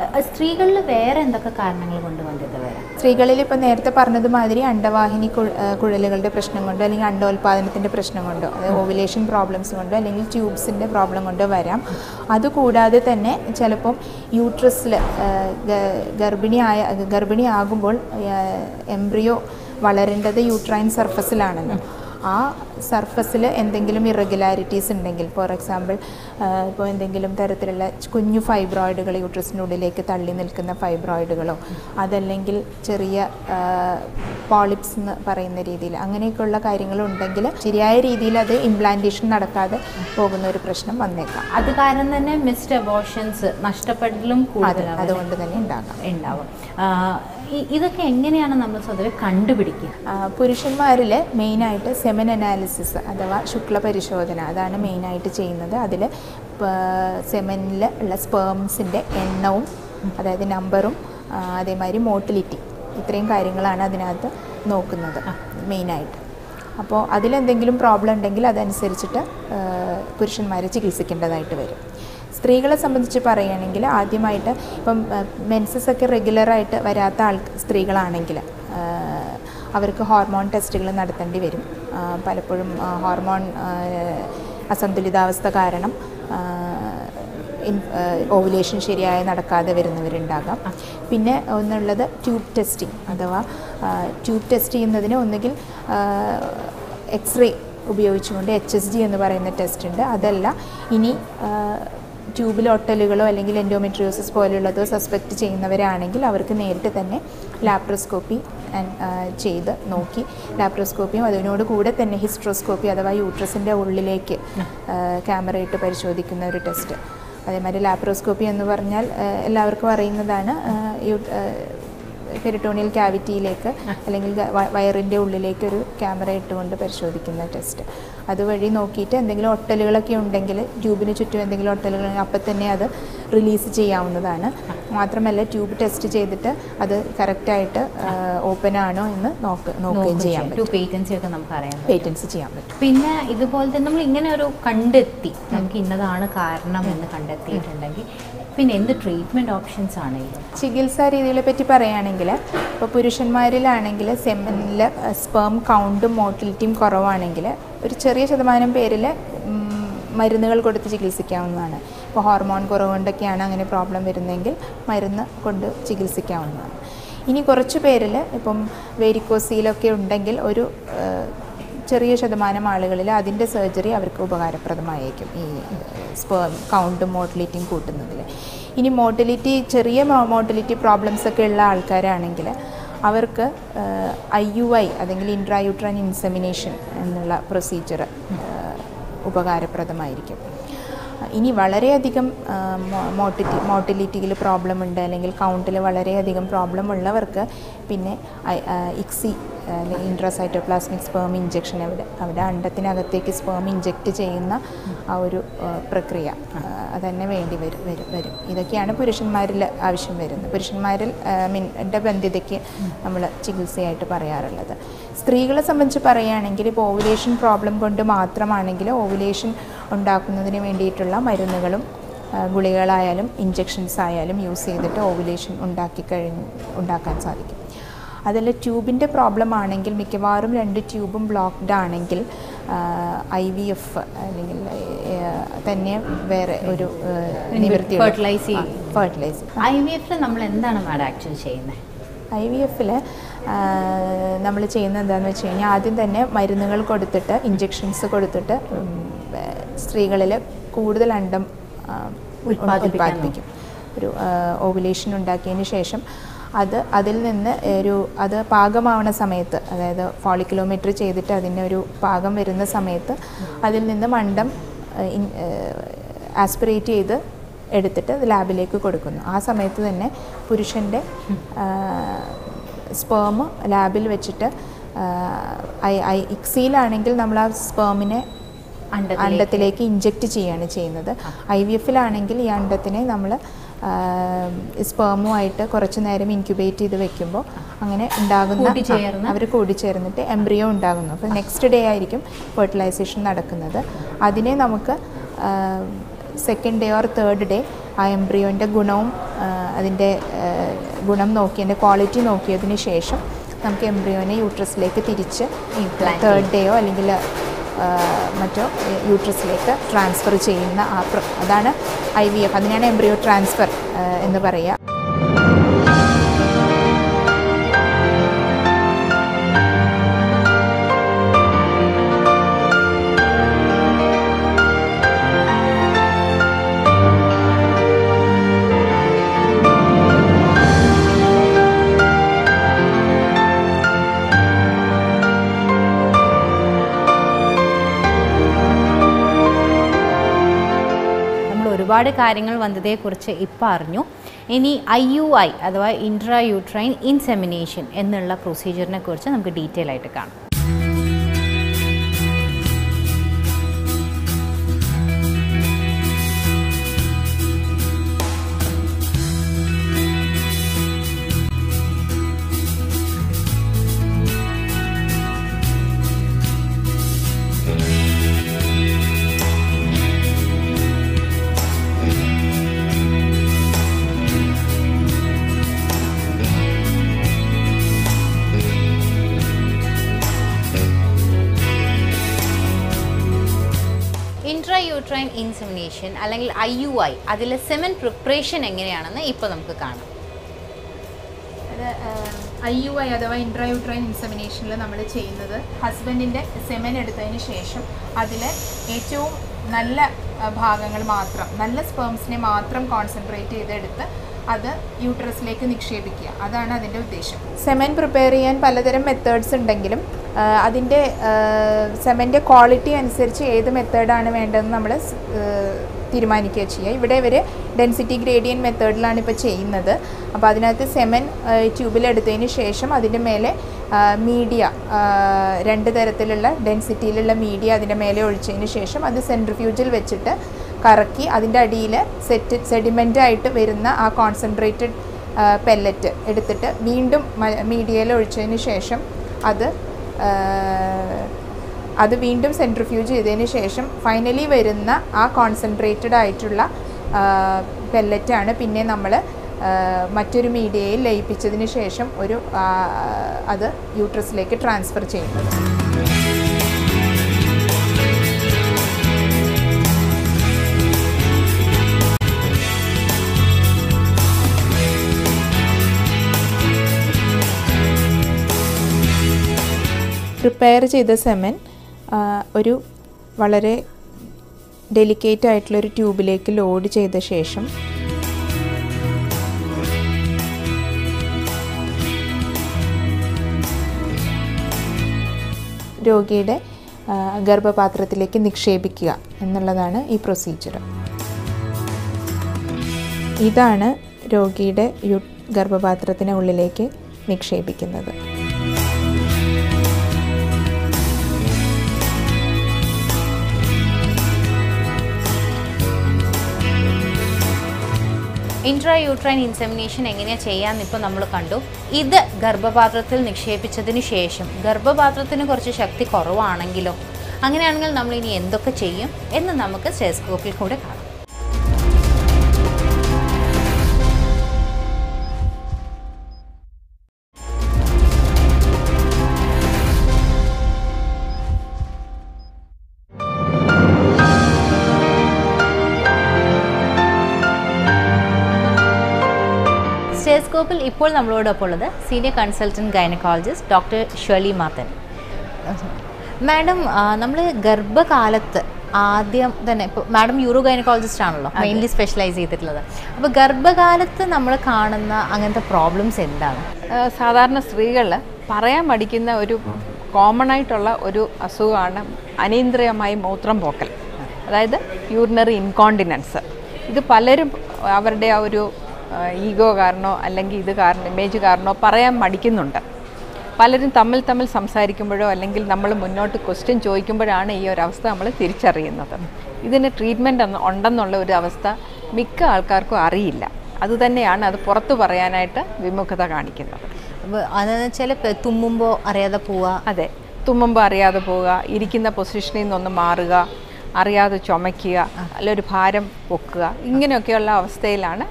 സ്ത്രീകളിൽ വേറെ എന്തൊക്കെ കാരണങ്ങൾ കൊണ്ട് വന്ധ്യത വരാം സ്ത്രീകളിൽ ഇപ്പോൾ നേരത്തെ പറഞ്ഞതുമാതിരി അണ്ടവാഹിനി കു- ആ, കുഴലുകളുടെ പ്രശ്നം കൊണ്ടോ അല്ലെങ്കിൽ അണ്ടോൽപാദനത്തിൻ്റെ പ്രശ്നം കൊണ്ടോ അതായത് ഓവുലേഷൻ പ്രോബ്ലംസ് കൊണ്ടോ അല്ലെങ്കിൽ ട്യൂബ്സിൻ്റെ പ്രോബ്ലം കൊണ്ടോ വരാം അതുകൂടാതെ തന്നെ ചിലപ്പം യൂട്രസിൽ ഗർഭിണിയായ ഗർഭിണിയാകുമ്പോൾ എംബ്രിയോ വളരേണ്ടത് യൂട്രൈൻ സർഫസിലാണല്ലോ ആ സർഫസിൽ എന്തെങ്കിലും ഇറഗുലാരിറ്റീസ് ഉണ്ടെങ്കിൽ ഫോർ എക്സാമ്പിൾ ഇപ്പോൾ എന്തെങ്കിലും തരത്തിലുള്ള കുഞ്ഞു ഫൈബ്രോയിഡുകൾ യൂട്രസിൻ്റെ ഉള്ളിലേക്ക് തള്ളി നിൽക്കുന്ന ഫൈബ്രോയിഡുകളോ അതല്ലെങ്കിൽ ചെറിയ പോളിപ്സ് എന്ന് പറയുന്ന രീതിയിൽ അങ്ങനെയൊക്കെയുള്ള കാര്യങ്ങളുണ്ടെങ്കിൽ ശരിയായ രീതിയിൽ അത് ഇംപ്ലാന്റേഷൻ നടക്കാതെ പോകുന്ന ഒരു പ്രശ്നം വന്നേക്കാം അത് കാരണം തന്നെ മിസ്ഡ് അബോർഷൻസ് നഷ്ടപ്പെടലും അത് കൂടുതലാണ് അതുകൊണ്ട് തന്നെ ഉണ്ടാകാം ഉണ്ടാവും ആ, ഇ- ഇതൊക്കെ എങ്ങനെയാണ് നമ്മൾ സ്വതവേ കണ്ടുപിടിക്കുക ആ, പുരുഷന്മാരിൽ മെയിനായിട്ട് സെമൻ അനാലിസിസ് അഥവാ ശുക്ല പരിശോധന അതാണ് മെയിനായിട്ട് ചെയ്യുന്നത് അതിൽ സെമനിൽ ഉള്ള സ്പേംസിൻ്റെ എണ്ണവും അതായത് നമ്പറും ആ, അതേമാതിരി മോട്ടിലിറ്റി ഇത്രയും കാര്യങ്ങളാണ് അതിനകത്ത് നോക്കുന്നത് മെയിനായിട്ട് അപ്പോൾ അതിലെന്തെങ്കിലും പ്രോബ്ലം ഉണ്ടെങ്കിൽ അതനുസരിച്ചിട്ട് പുരുഷന്മാരെ ചികിത്സിക്കേണ്ടതായിട്ട് വരും സ്ത്രീകളെ സംബന്ധിച്ച് പറയുകയാണെങ്കിൽ ആദ്യമായിട്ട് ഇപ്പം മെൻസസ് ഒക്കെ റെഗുലറായിട്ട് വരാത്ത ആൾ സ്ത്രീകളാണെങ്കിൽ ആ, അവർക്ക് ഹോർമോൺ ടെസ്റ്റുകൾ നടത്തേണ്ടി വരും ആ, പലപ്പോഴും ആ, ഹോർമോൺ ആ, അസന്തുലിതാവസ്ഥ കാരണം ഓവുലേഷൻ ശരിയായി നടക്കാതെ വരുന്നവരുണ്ടാകാം പിന്നെ ഒന്നുള്ളത് ട്യൂബ് ടെസ്റ്റിംഗ് അഥവാ ട്യൂബ് ടെസ്റ്റ് ചെയ്യുന്നതിന് ഒന്നുകിൽ എക്സ്റേ ഉപയോഗിച്ചുകൊണ്ട് എച്ച് എസ് ജി എന്ന് പറയുന്ന ടെസ്റ്റ് ഉണ്ട് അതല്ല ഇനി ട്യൂബിൽ ഒട്ടലുകളോ അല്ലെങ്കിൽ എൻഡോമെട്രിയോസിസ് പോലുള്ളതോ സസ്പെക്റ്റ് ചെയ്യുന്നവരാണെങ്കിൽ അവർക്ക് നേരിട്ട് തന്നെ ലാപ്രോസ്കോപ്പി ചെയ്ത് നോക്കി ലാപ്രോസ്കോപ്പിയും അതിനോട് കൂടെ തന്നെ ഹിസ്ട്രോസ്കോപ്പി അഥവാ യൂട്രസിൻ്റെ ഉള്ളിലേക്ക് ക്യാമറ ഇട്ട് പരിശോധിക്കുന്ന ഒരു ടെസ്റ്റ് അതേമാതിരി ലാപ്രോസ്കോപ്പി എന്ന് പറഞ്ഞാൽ ആ, എല്ലാവർക്കും അറിയുന്നതാണ് ആ, യു- ആ, പെരിട്ടോണിയൽ ക്യാവിറ്റിയിലേക്ക് അല്ലെങ്കിൽ ഗ- വ- വയറിൻ്റെ ഉള്ളിലേക്ക് ഒരു ക്യാമറ ഇട്ടുകൊണ്ട് പരിശോധിക്കുന്ന ടെസ്റ്റ് അതുവഴി നോക്കിയിട്ട് എന്തെങ്കിലും ഒട്ടലുകളൊക്കെ ഉണ്ടെങ്കിൽ ട്യൂബിന് ചുറ്റും എന്തെങ്കിലും ഒട്ടലുകൾ അപ്പം തന്നെ അത് റിലീസ് ചെയ്യാവുന്നതാണ് മാത്രമല്ല ട്യൂബ് ടെസ്റ്റ് ചെയ്തിട്ട് അത് കറക്റ്റായിട്ട് ഓപ്പൺ ആണോ എന്ന് നോക്ക് നോക്കുകയും ചെയ്യാൻ ടു പറ്റും പേറ്റൻസി ഒക്കെ നമുക്ക് അറിയാം പേറ്റൻസ് ചെയ്യാൻ പറ്റും പിന്നെ ഇതുപോലെ തന്നെ നമ്മൾ ഇങ്ങനെ ഒരു കണ്ടെത്തി നമുക്ക് ഇന്നതാണ് കാരണം എന്ന് കണ്ടെത്തിയിട്ടുണ്ടെങ്കിൽ പിന്നെ എന്ത് ട്രീറ്റ്മെന്റ് ഓപ്ഷൻസ് ആണ് ഇത് ചികിത്സാ രീതികളെ പറ്റി പറയുകയാണെങ്കിൽ ഇപ്പോൾ പുരുഷന്മാരിലാണെങ്കിൽ സെമനിൽ സ്പേം കൗണ്ടും മോട്ടിലിറ്റിയും കുറവാണെങ്കിൽ ഒരു ചെറിയ ശതമാനം പേരിൽ മരുന്നുകൾ കൊടുത്ത് ചികിത്സിക്കാവുന്നതാണ് ഇപ്പോൾ ഹോർമോൺ കുറവ് കൊണ്ടൊക്കെയാണ് അങ്ങനെ പ്രോബ്ലം വരുന്നതെങ്കിൽ മരുന്ന് കൊണ്ട് ചികിത്സിക്കാവുന്നതാണ് ഇനി കുറച്ച് പേരിൽ ഇപ്പം വേരിക്കോസിയിലൊക്കെ ഉണ്ടെങ്കിൽ ഒരു ആ, ചെറിയ ശതമാനം ആളുകളിൽ അതിൻ്റെ സർജറി അവർക്ക് ഉപകാരപ്രദമായേക്കും ഈ സ്പേം കൗണ്ടും മോട്ടിലിറ്റിയും കൂട്ടുന്നതിൽ ഇനി മോട്ടിലിറ്റി ചെറിയ മോട്ടിലിറ്റി പ്രോബ്ലംസ് ഒക്കെ ഉള്ള ആൾക്കാരാണെങ്കിൽ അവർക്ക് ഐ യു ഐ അല്ലെങ്കിൽ ഇൻട്രായുട്രൻ ഇൻസെമിനേഷൻ എന്നുള്ള പ്രൊസീജിയർ ഉപകാരപ്രദമായിരിക്കും ഇനി വളരെയധികം മോട്ടിറ്റി മോട്ടിലിറ്റിയിൽ പ്രോബ്ലം ഉണ്ട് അല്ലെങ്കിൽ കൗണ്ടിൽ വളരെയധികം പ്രോബ്ലം ഉള്ളവർക്ക് പിന്നെ ഐ- ആ, ഇക്സി അല്ലെങ്കിൽ ഇൻട്രാസൈറ്റോപ്ലാസ്മിക് സ്പേം ഇഞ്ചെക്ഷൻ അവിടെ അവിടെ അണ്ടത്തിനകത്തേക്ക് സ്പേം ഇഞ്ചെക്റ്റ് ചെയ്യുന്ന ആ ഒരു ആ, പ്രക്രിയ ആ, അതന്നെ വേണ്ടി വരും വരും വരും ഇതൊക്കെയാണ് പുരുഷന്മാരിൽ ആവശ്യം വരുന്നത് പുരുഷന്മാരിൽ മീൻ്റെ ബന്ധ്യതയ്ക്ക് നമ്മൾ ചികിത്സയായിട്ട് പറയാറുള്ളത് സ്ത്രീകളെ സംബന്ധിച്ച് പറയുകയാണെങ്കിൽ ഇപ്പോൾ ഓവുലേഷൻ പ്രോബ്ലം കൊണ്ട് മാത്രമാണെങ്കിൽ ഓവുലേഷൻ ഉണ്ടാക്കുന്നതിന് വേണ്ടിയിട്ടുള്ള മരുന്നുകളും ആ, ഗുളികകളായാലും ഇഞ്ചെക്ഷൻസ് ആയാലും യൂസ് ചെയ്തിട്ട് ഓവുലേഷൻ ഉണ്ടാക്കി കഴിഞ്ഞ് ഉണ്ടാക്കാൻ സാധിക്കും അതല്ല ട്യൂബിൻ്റെ പ്രോബ്ലം ആണെങ്കിൽ മിക്കവാറും രണ്ട് ട്യൂബും ബ്ലോക്ക്ഡ് ആണെങ്കിൽ ഐ വി എഫ് അല്ലെങ്കിൽ ആ, തന്നെ വേറെ ഒരു നിവൃത്തി Fertilize ചെയ്യും. ഫെർട്ടിലൈസ് ഐ വി എഫിൽ നമ്മൾ എന്താണ് മാഡം ആക്ച്വലി ചെയ്യുന്നത് ഐ വി എഫിൽ നമ്മൾ ചെയ്യുന്നത് എന്താണെന്ന് വെച്ച് കഴിഞ്ഞാൽ ആദ്യം തന്നെ മരുന്നുകൾ കൊടുത്തിട്ട് ഇഞ്ചെക്ഷൻസ് കൊടുത്തിട്ട് സ്ത്രീകളിൽ കൂടുതൽ അണ്ടം ആ, ഉൽപ്പാദിപ്പിക്കാൻ ഉൽപ്പാദിപ്പിക്കും ഒരു ഓവുലേഷൻ ഉണ്ടാക്കിയതിന് ശേഷം അത് അതിൽ നിന്ന് ഒരു അത് പാകമാവണ സമയത്ത് അതായത് ഫോളിക്കിലോമീറ്റർ ചെയ്തിട്ട് അതിന് ഒരു പാകം വരുന്ന സമയത്ത് അതിൽ നിന്ന് മണ്ടം ആസ്പിറേറ്റ് ചെയ്ത് എടുത്തിട്ട് അത് ലാബിലേക്ക് കൊടുക്കുന്നു ആ സമയത്ത് തന്നെ പുരുഷൻ്റെ സ്പേം ലാബിൽ വെച്ചിട്ട് ആ, ഐ ഐ ഇക്സിയിലാണെങ്കിൽ നമ്മൾ ആ സ്പേമിനെ അണ്ടത്തിലേക്ക്. അണ്ടത്തിലേക്ക് ഇഞ്ചെക്റ്റ് ചെയ്യാണ് ചെയ്യുന്നത് ഐ വി എഫിലാണെങ്കിൽ ഈ അണ്ടത്തിനെ നമ്മൾ സ്പേമുമായിട്ട് കുറച്ച് നേരം ഇൻക്യുബേറ്റ് ചെയ്ത് വെക്കുമ്പോൾ അങ്ങനെ ഉണ്ടാകുന്ന കൂട്ടിച്ചേർന്ന്? അവർ കൂടിച്ചേർന്നിട്ട് എംബ്രിയോ ഉണ്ടാകുന്നു അപ്പോൾ നെക്സ്റ്റ് ഡേ ആയിരിക്കും ഫെർട്ടിലൈസേഷൻ നടക്കുന്നത് അതിനെ നമുക്ക് second day or third day ആ എംബ്രിയോൻ്റെ ഗുണവും ആ, അതിൻ്റെ ആ, ഗുണം നോക്കി അതിൻ്റെ ക്വാളിറ്റി നോക്കിയതിന് ശേഷം നമുക്ക് എംബ്രിയോനെ യൂട്രസിലേക്ക് തിരിച്ച് തേർഡ് ഡേയോ അല്ലെങ്കിൽ ആ, മറ്റോ യൂട്രസിലേക്ക് ട്രാൻസ്ഫർ ചെയ്യുന്ന ആ പ്ര- അതാണ് ഐ വി എഫ് അതിനാണ് എംബ്രിയോ ട്രാൻസ്ഫർ ആ, എന്ന് പറയുക നമ്മൾ ഒരുപാട് കാര്യങ്ങൾ വന്നതേക്കുറിച്ച് ഇപ്പം അറിഞ്ഞു ഇനി ഐ യു ഐ അഥവാ ഇൻട്രാ യൂട്രൈൻ ഇൻസെമിനേഷൻ എന്നുള്ള പ്രൊസീജിയറിനെ കുറിച്ച് നമുക്ക് ഡീറ്റെയിൽ ആയിട്ട് കാണാം ഇൻട്രാ യൂട്രൈൻ ഇൻസെമിനേഷൻ അല്ലെങ്കിൽ ഐ യു ഐ അതിലെ സെമൻ പ്രിപ്പറേഷൻ എങ്ങനെയാണെന്ന് ഇപ്പോൾ നമുക്ക് കാണാം ഐ യു ഐ അഥവാ ഇൻട്രായൂട്രൈൻ ഇൻസെമിനേഷനിൽ നമ്മൾ ചെയ്യുന്നത് ഹസ്ബൻഡിൻ്റെ സെമൻ എടുത്തതിന് ശേഷം അതിൽ ഏറ്റവും നല്ല ആ, ഭാഗങ്ങൾ മാത്രം നല്ല സ്പേംസിനെ മാത്രം കോൺസെൻട്രേറ്റ് ചെയ്തെടുത്ത് അത് യൂട്രസിലേക്ക് നിക്ഷേപിക്കുക അതാണ് അതിൻ്റെ ഉദ്ദേശം സെമൻ പ്രിപ്പയർ ചെയ്യാൻ പലതരം മെത്തേഡ്സ് ഉണ്ടെങ്കിലും ആ, അതിൻ്റെ സെമൻ്റെ ക്വാളിറ്റി അനുസരിച്ച് ഏത് മെത്തേഡാണ് വേണ്ടതെന്ന് നമ്മൾ തീരുമാനിക്കുക ചെയ്യുക ഇവിടെ ഇവർ ഡെൻസിറ്റി ഗ്രേഡിയൻ മെത്തേഡിലാണ് ഇപ്പോൾ ചെയ്യുന്നത് അപ്പോൾ അതിനകത്ത് സെമൻ ട്യൂബിലെടുത്തതിന് ശേഷം അതിൻ്റെ മേലെ മീഡിയ രണ്ട് തരത്തിലുള്ള ഡെൻസിറ്റിയിലുള്ള മീഡിയ അതിൻ്റെ മേലെ ഒഴിച്ചതിന് ശേഷം അത് സെൻട്രിഫ്യൂജിൽ വെച്ചിട്ട് കറക്കി അതിൻ്റെ അടിയിൽ സെറ്റ് സെഡിമെൻ്റ് ആയിട്ട് വരുന്ന ആ കോൺസെൻട്രേറ്റഡ് പെല്ലറ്റ് എടുത്തിട്ട് വീണ്ടും മീഡിയയിൽ ഒഴിച്ചതിന് ശേഷം അത് ആ, അത് വീണ്ടും സെൻട്രിഫ്യൂജ് ചെയ്തതിന് ശേഷം ഫൈനലി വരുന്ന ആ കോൺസെൻട്രേറ്റഡ് ആയിട്ടുള്ള പെല്ലറ്റാണ് പിന്നെ നമ്മൾ മറ്റൊരു മീഡിയയിൽ ലയിപ്പിച്ചതിന് ശേഷം ഒരു ആ, അത് യൂട്രസിലേക്ക് ട്രാൻസ്ഫർ ചെയ്യുന്നത് പ്രിപ്പയർ ചെയ്ത സെമൻ ആ, ഒരു വളരെ ഡെലിക്കേറ്റ് ആയിട്ടുള്ളൊരു ട്യൂബിലേക്ക് ലോഡ് ചെയ്ത ശേഷം രോഗിയുടെ ആ, ഗർഭപാത്രത്തിലേക്ക് നിക്ഷേപിക്കുക എന്നുള്ളതാണ് ഈ പ്രൊസീജിയർ ഇതാണ് രോഗിയുടെ യു ഗർഭപാത്രത്തിന് ഉള്ളിലേക്ക് നിക്ഷേപിക്കുന്നത് ഇൻട്രാ യൂട്രൈൻ ഇൻസെമിനേഷൻ എങ്ങനെയാണ് ചെയ്യാമെന്ന് ഇപ്പോൾ നമ്മൾ കണ്ടു ഇത് ഗർഭപാത്രത്തിൽ നിക്ഷേപിച്ചതിന് ശേഷം ഗർഭപാത്രത്തിന് കുറച്ച് ശക്തി കുറവാണെങ്കിലോ അങ്ങനെയാണെങ്കിൽ നമ്മൾ ഇനി എന്തൊക്കെ ചെയ്യും എന്ന് നമുക്ക് സ്റ്റെസ്കോപ്പിൽ കൂടെ കാണാം സ്റ്റേസ്കോപ്പിൽ ഇപ്പോൾ നമ്മളോടൊപ്പം ഉള്ളത് senior consultant gynaecologist doctor Shirley Mathan madam നമ്മൾ ഗർഭകാലത്ത് ആദ്യം തന്നെ ഇപ്പോൾ മാഡം യൂറോ ഗൈനക്കോളജിസ്റ്റ് ആണല്ലോ മെയിൻലി സ്പെഷ്യലൈസ് ചെയ്തിട്ടുള്ളത് അപ്പോൾ ഗർഭകാലത്ത് നമ്മൾ കാണുന്ന അങ്ങനത്തെ പ്രോബ്ലംസ് എന്താണ് ആ, സാധാരണ സ്ത്രീകൾ പറയാൻ മടിക്കുന്ന ഒരു കോമൺ ആയിട്ടുള്ള ഒരു അസുഖമാണ് അനിയന്ത്രിതമായി മൂത്രം പോക്കൽ അതായത് യൂറിനറി ഇൻകോണ്ടിനൻസ് ഇത് പലരും അവരുടെ ആ ഒരു ഈഗോ കാരണോ അല്ലെങ്കിൽ ഇത് കാരണം ഇമേജ് കാരണോ പറയാൻ മടിക്കുന്നുണ്ട് പലരും തമ്മിൽ തമ്മിൽ സംസാരിക്കുമ്പോഴോ അല്ലെങ്കിൽ നമ്മൾ മുന്നോട്ട് ക്വസ്റ്റ്യൻ ചോദിക്കുമ്പോഴാണ് ഈ ഒരു അവസ്ഥ നമ്മൾ തിരിച്ചറിയുന്നത് ഇതിന് ട്രീറ്റ്മെൻറ്റ് ഉണ്ടെന്നുള്ള ഒരു അവസ്ഥ മിക്ക ആൾക്കാർക്കും അറിയില്ല അതുതന്നെയാണ് അത് പുറത്തു പറയാനായിട്ട് വിമുഖത കാണിക്കുന്നത് അപ്പോൾ അതെന്ന് വെച്ചാൽ തുമ്മുമ്പോൾ അറിയാതെ പോവുക അതെ തുമ്മുമ്പോൾ അറിയാതെ പോവുക ഇരിക്കുന്ന പൊസിഷനിൽ നിന്നൊന്ന് മാറുക അറിയാതെ ചുമയ്ക്കുക അല്ല ഒരു ഭാരം പൊക്കുക ഇങ്ങനെയൊക്കെയുള്ള അവസ്ഥയിലാണ്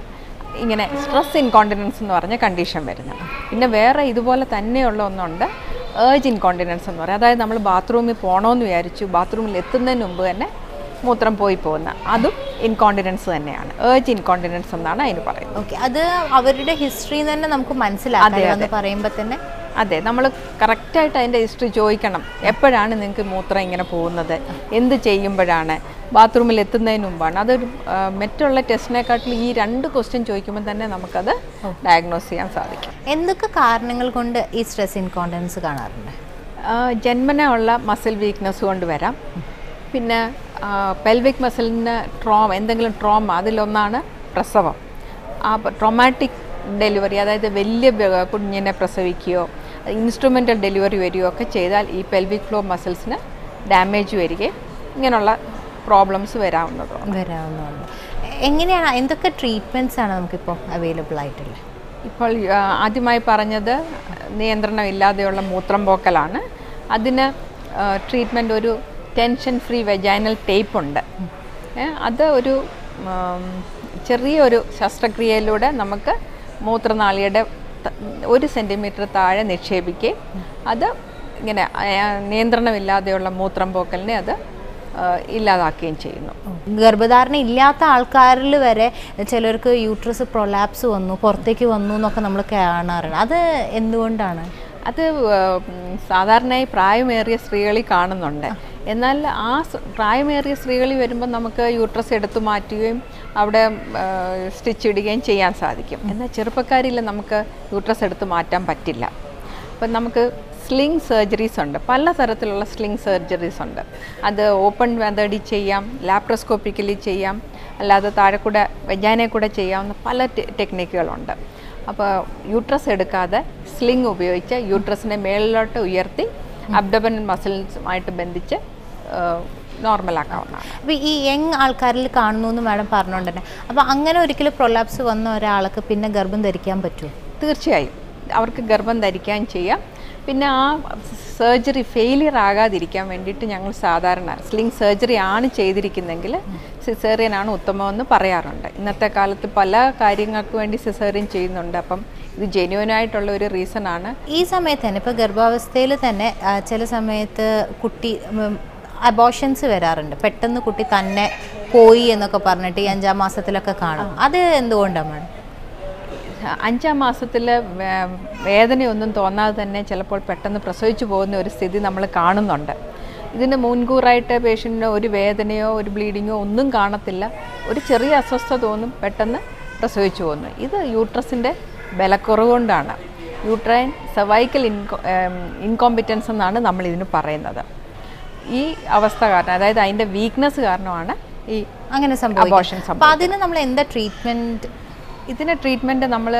ഇങ്ങനെ സ്ട്രെസ് ഇൻകോണ്ടിനൻസ് എന്ന് പറഞ്ഞ കണ്ടീഷൻ വരുന്നത് പിന്നെ വേറെ ഇതുപോലെ തന്നെയുള്ള ഒന്നുണ്ട് ഏജ് ഇൻകോണ്ടിനൻസ് എന്ന് പറയും അതായത് നമ്മൾ ബാത്റൂമിൽ പോകണമെന്ന് വിചാരിച്ചു ബാത്റൂമിൽ എത്തുന്നതിന് മുമ്പ് തന്നെ മൂത്രം പോയി പോകുന്ന അതും ഇൻകോണ്ടിനൻസ് തന്നെയാണ് ഏജ് ഇൻകോണ്ടിനൻസ് എന്നാണ് അതിന് പറയുന്നത് ഓക്കെ അത് അവരുടെ ഹിസ്റ്ററി തന്നെ നമുക്ക് മനസ്സിലാക്കാം എന്ന് പറയുമ്പോൾ തന്നെ അതെ നമ്മൾ കറക്റ്റായിട്ട് അതിൻ്റെ ഹിസ്റ്ററി ചോദിക്കണം എപ്പോഴാണ് നിങ്ങൾക്ക് മൂത്രം ഇങ്ങനെ പോകുന്നത് എന്ത് ചെയ്യുമ്പോഴാണ് ബാത്റൂമിൽ എത്തുന്നതിന് മുമ്പാണ് അതൊരു ആ, മറ്റുള്ള ടെസ്റ്റിനെക്കാട്ടിൽ ഈ രണ്ട് ക്വസ്റ്റ്യൻ ചോദിക്കുമ്പോൾ തന്നെ നമുക്കത് ഡയഗ്നോസ് ചെയ്യാൻ സാധിക്കും എന്തൊക്കെ കാരണങ്ങൾ കൊണ്ട് ഈ സ്ട്രെസ് ഇൻകോണ്ടൻസ് കാണാറുണ്ട് ആ, ജന്മന ഉള്ള മസിൽ വീക്ക്നെസ് കൊണ്ട് വരാം പിന്നെ പെൽവിക് മസിലിന് ട്രോമ എന്തെങ്കിലും ട്രോമ അതിലൊന്നാണ് പ്രസവം ആ ട്രോമാറ്റിക് ഡെലിവറി അതായത് വലിയ ബ- കുഞ്ഞിനെ പ്രസവിക്കുകയോ ഇൻസ്ട്രുമെൻ്റൽ ഡെലിവറി വരികയോ ഒക്കെ ചെയ്താൽ ഈ പെൽവിക് ഫ്ലോ മസിൽസിന് ഡാമേജ് വരികയും ഇങ്ങനെയുള്ള പ്രോബ്ലംസ് വരാവുന്നതാണ് വരാവുന്നതാണ് എങ്ങനെയാണ് എന്തൊക്കെ ട്രീറ്റ്മെൻറ്റ്സ് ആണ് നമുക്കിപ്പോൾ അവൈലബിൾ ആയിട്ടുള്ളത് ഇപ്പോൾ ആ, ആദ്യമായി പറഞ്ഞത് നിയന്ത്രണമില്ലാതെയുള്ള മൂത്രം പോക്കലാണ് അതിന് ട്രീറ്റ്മെൻറ്റ് ഒരു ടെൻഷൻ ഫ്രീ വെജൈനൽ ടേപ്പ് ഉണ്ട് ഏ, അത് ഒരു ഉം, ചെറിയൊരു ശസ്ത്രക്രിയയിലൂടെ നമുക്ക് മൂത്രനാളിയുടെ ത- ഒരു സെൻറ്റിമീറ്റർ താഴെ നിക്ഷേപിക്കുകയും അത് ഇങ്ങനെ ആ, നിയന്ത്രണമില്ലാതെയുള്ള മൂത്രം പോക്കലിനെ അത് ആ, ഇല്ലാതാക്കുകയും ചെയ്യുന്നു ഗർഭധാരണ ഇല്ലാത്ത ആൾക്കാരിൽ വരെ ചിലർക്ക് യൂട്രസ് പ്രൊലാപ്സ് വന്നു പുറത്തേക്ക് വന്നു എന്നൊക്കെ നമ്മൾ കാണാറുണ്ട് അത് എന്തുകൊണ്ടാണ് അത് ഉം, സാധാരണയായി പ്രായമേറിയ സ്ത്രീകളിൽ കാണുന്നുണ്ട് എന്നാൽ ആ സ് പ്രായമേറിയ സ്ത്രീകളിൽ വരുമ്പോൾ നമുക്ക് യൂട്രസ് എടുത്തു മാറ്റുകയും അവിടെ സ്റ്റിച്ച് ഇടുകയും ചെയ്യാൻ സാധിക്കും എന്നാൽ ചെറുപ്പക്കാരിൽ നമുക്ക് യൂട്രസ് എടുത്ത് മാറ്റാൻ പറ്റില്ല അപ്പം നമുക്ക് സ്ലിങ് സർജറീസ് ഉണ്ട് പല തരത്തിലുള്ള സ്ലിങ് സർജറീസ് ഉണ്ട് അത് ഓപ്പൺ മെത്തേഡിൽ ചെയ്യാം ലാപ്രോസ്കോപ്പിക്കലി ചെയ്യാം അല്ലാതെ താഴെ കൂടെ വെജാനെ കൂടെ ചെയ്യാവുന്ന പല ടെ- ടെക്നിക്കുകളുണ്ട് അപ്പോൾ യൂട്രസ് എടുക്കാതെ സ്ലിങ് ഉപയോഗിച്ച് യൂട്രസിനെ മേളിലോട്ട് ഉയർത്തി അബ്ഡബൻ മസിൽസുമായിട്ട് ബന്ധിച്ച് നോർമലാക്കാവുന്നതാണ് അപ്പോൾ ഈ യങ് ആൾക്കാരിൽ കാണുന്നു എന്ന് മാഡം പറഞ്ഞുകൊണ്ട് തന്നെ അപ്പോൾ അങ്ങനെ ഒരിക്കലും പ്രൊലാപ്സ് വന്ന ഒരാൾക്ക് പിന്നെ ഗർഭം ധരിക്കാൻ പറ്റുമോ തീർച്ചയായും അവർക്ക് ഗർഭം ധരിക്കാൻ ചെയ്യാം പിന്നെ ആ സർജറി ഫെയിലിയർ ആകാതിരിക്കാൻ വേണ്ടിയിട്ട് ഞങ്ങൾ സാധാരണ സ്ലിംഗ് സർജറി ആണ് ചെയ്തിരിക്കുന്നെങ്കിൽ സിസേറിയൻ ആണ് ഉത്തമമെന്ന് പറയാറുണ്ട് ഇന്നത്തെ കാലത്ത് പല കാര്യങ്ങൾക്ക് വേണ്ടി സിസേറിയൻ ചെയ്യുന്നുണ്ട് അപ്പം ഇത് ജെന്യൂൻ ആയിട്ടുള്ള ഒരു റീസൺ ആണ് ഈ സമയത്ത് തന്നെ ഇപ്പോൾ ഗർഭാവസ്ഥയിൽ തന്നെ ആ, ചില സമയത്ത് കുട്ടി അബോഷൻസ് വരാറുണ്ട് പെട്ടെന്ന് കുട്ടി തന്നെ പോയി എന്നൊക്കെ പറഞ്ഞിട്ട് ഈ അഞ്ചാം മാസത്തിലൊക്കെ കാണും അത് എന്തുകൊണ്ടാണ് മാഡം അഞ്ചാം മാസത്തിൽ വേദനയൊന്നും തോന്നാതെ തന്നെ ചിലപ്പോൾ പെട്ടെന്ന് പ്രസവിച്ചു പോകുന്ന ഒരു സ്ഥിതി നമ്മൾ കാണുന്നുണ്ട് ഇതിന് മുൻകൂറായിട്ട് പേഷ്യൻറ്റിന് ഒരു വേദനയോ ഒരു ബ്ലീഡിങ്ങോ ഒന്നും കാണത്തില്ല ഒരു ചെറിയ അസ്വസ്ഥത തോന്നും പെട്ടെന്ന് പ്രസവിച്ചു പോകുന്നു ഇത് യൂട്രസിൻ്റെ ബലക്കുറവ് കൊണ്ടാണ് യൂട്രൈൻ സർവൈക്കൽ ഇൻകോ ഇൻകോമ്പിറ്റൻസ് എന്നാണ് നമ്മൾ ഇതിന് പറയുന്നത് ഈ അവസ്ഥ കാരണം അതായത് അതിൻ്റെ വീക്ക്നെസ് കാരണമാണ് ഈ അങ്ങനെ Abortion സംഭവിക്കും അപ്പോൾ അതിന് നമ്മൾ എന്താ ട്രീറ്റ്മെൻറ്റ് ഇതിന് ട്രീറ്റ്മെൻറ്റ് നമ്മൾ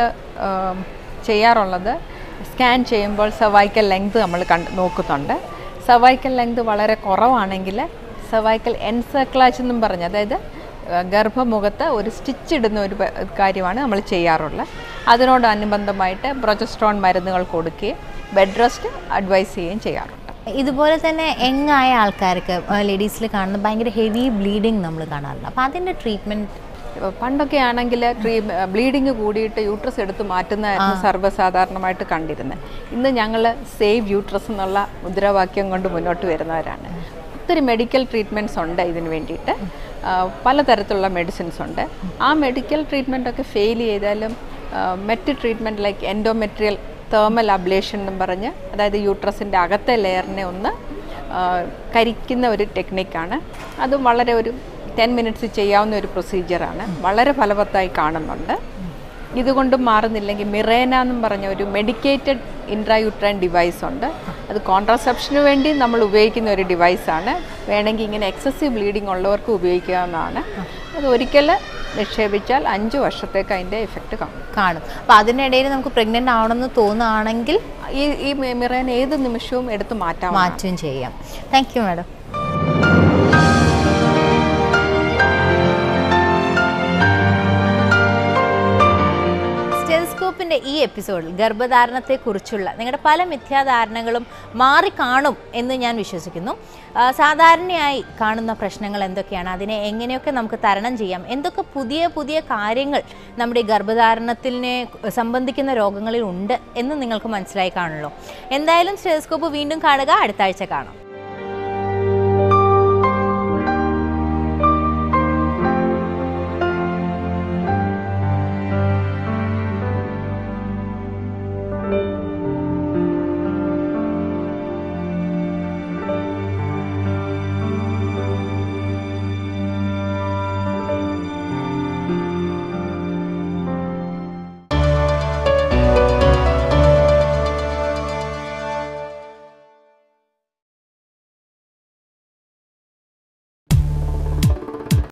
ചെയ്യാറുള്ളത് സ്കാൻ ചെയ്യുമ്പോൾ സർവൈക്കൽ ലെങ്ത് നമ്മൾ കണ്ട് നോക്കുന്നുണ്ട് സർവൈക്കൽ ലെങ്ത് വളരെ കുറവാണെങ്കിൽ സർവൈക്കൽ എൻസർക്ലാച്ച് എന്നും പറഞ്ഞ് അതായത് ആ, ഗർഭമുഖത്ത് ഒരു സ്റ്റിച്ച് ഇടുന്ന ഒരു പ- കാര്യമാണ് നമ്മൾ ചെയ്യാറുള്ളത് അതിനോടനുബന്ധമായിട്ട് പ്രൊജസ്ട്രോൺ മരുന്നുകൾ കൊടുക്കുകയും ബെഡ് റെസ്റ്റ് അഡ്വൈസ് ചെയ്യുകയും ചെയ്യാറുണ്ട് ഇതുപോലെ തന്നെ യങ്ങായ ആൾക്കാർക്ക് ലേഡീസിൽ കാണുന്ന ഭയങ്കര ഹെവി ബ്ലീഡിങ് നമ്മൾ കാണാറുണ്ട് അപ്പോൾ അതിൻ്റെ ട്രീറ്റ്മെൻറ്റ് പണ്ടൊക്കെ ആണെങ്കിൽ ട്രീ ബ്ലീഡിങ് കൂടിയിട്ട് യൂട്രസ് എടുത്ത് മാറ്റുന്നതായിരുന്നു സർവ്വസാധാരണമായിട്ട് കണ്ടിരുന്നത് ഇന്ന് ഞങ്ങൾ സേവ് യൂട്രസ് എന്നുള്ള മുദ്രാവാക്യം കൊണ്ട് മുന്നോട്ട് വരുന്നവരാണ് ഒത്തിരി മെഡിക്കൽ ട്രീറ്റ്മെൻറ്റ്സ് ഉണ്ട് ഇതിന് വേണ്ടിയിട്ട് ആ, പലതരത്തിലുള്ള മെഡിസിൻസ് ഉണ്ട് ആ മെഡിക്കൽ ട്രീറ്റ്മെൻ്റ് ഒക്കെ ഫെയിൽ ചെയ്താലും മെറ്റ് treatment like endometrial thermal ablation എന്നും പറഞ്ഞ് അതായത് യൂട്രസിൻ്റെ അകത്തെ ലെയറിനെ ഒന്ന് ആ, കരിക്കുന്ന ഒരു ടെക്നിക്കാണ് അതും വളരെ ഒരു ടെൻ മിനിറ്റ്സ് ചെയ്യാവുന്ന ഒരു പ്രൊസീജിയറാണ് വളരെ ഫലവത്തായി കാണുന്നുണ്ട് ഇതുകൊണ്ടും മാറുന്നില്ലെങ്കിൽ മിറേന എന്നും പറഞ്ഞ ഒരു മെഡിക്കേറ്റഡ് ഇൻട്രായൂട്രൈൻ ഡിവൈസ് ഉണ്ട് അത് കോൺട്രാസെപ്ഷന് വേണ്ടി നമ്മൾ ഉപയോഗിക്കുന്ന ഒരു ഡിവൈസാണ് വേണമെങ്കിൽ ഇങ്ങനെ എക്സസീവ് ബ്ലീഡിംഗ് ഉള്ളവർക്ക് ഉപയോഗിക്കാവുന്നതാണ് അത് ഒരിക്കൽ നിക്ഷേപിച്ചാൽ അഞ്ച് വർഷത്തേക്ക് അതിൻ്റെ എഫക്റ്റ് കാണും കാണും അപ്പോൾ അതിനിടയിൽ നമുക്ക് പ്രഗ്നൻ്റ് ആവണമെന്ന് തോന്നുകയാണെങ്കിൽ ഈ ഈ മിറേന ഏത് നിമിഷവും എടുത്ത് മാറ്റാം മാറ്റുകയും ചെയ്യാം താങ്ക് യു മാഡം സ്റ്റെലിസ്കോപ്പിൻ്റെ ഈ എപ്പിസോഡിൽ ഗർഭധാരണത്തെക്കുറിച്ചുള്ള നിങ്ങളുടെ പല മിഥ്യാധാരണകളും മാറിക്കാണും എന്ന് ഞാൻ വിശ്വസിക്കുന്നു ആ, സാധാരണയായി കാണുന്ന പ്രശ്നങ്ങൾ എന്തൊക്കെയാണ് അതിനെ എങ്ങനെയൊക്കെ നമുക്ക് തരണം ചെയ്യാം എന്തൊക്കെ പുതിയ പുതിയ കാര്യങ്ങൾ നമ്മുടെ ഈ ഗർഭധാരണത്തിനെ സംബന്ധിക്കുന്ന രോഗങ്ങളിൽ ഉണ്ട് എന്ന് നിങ്ങൾക്ക് മനസ്സിലായി കാണുമല്ലോ എന്തായാലും സ്റ്റെസ്കോപ്പ് വീണ്ടും കാണുക അടുത്ത ആഴ്ച കാണാം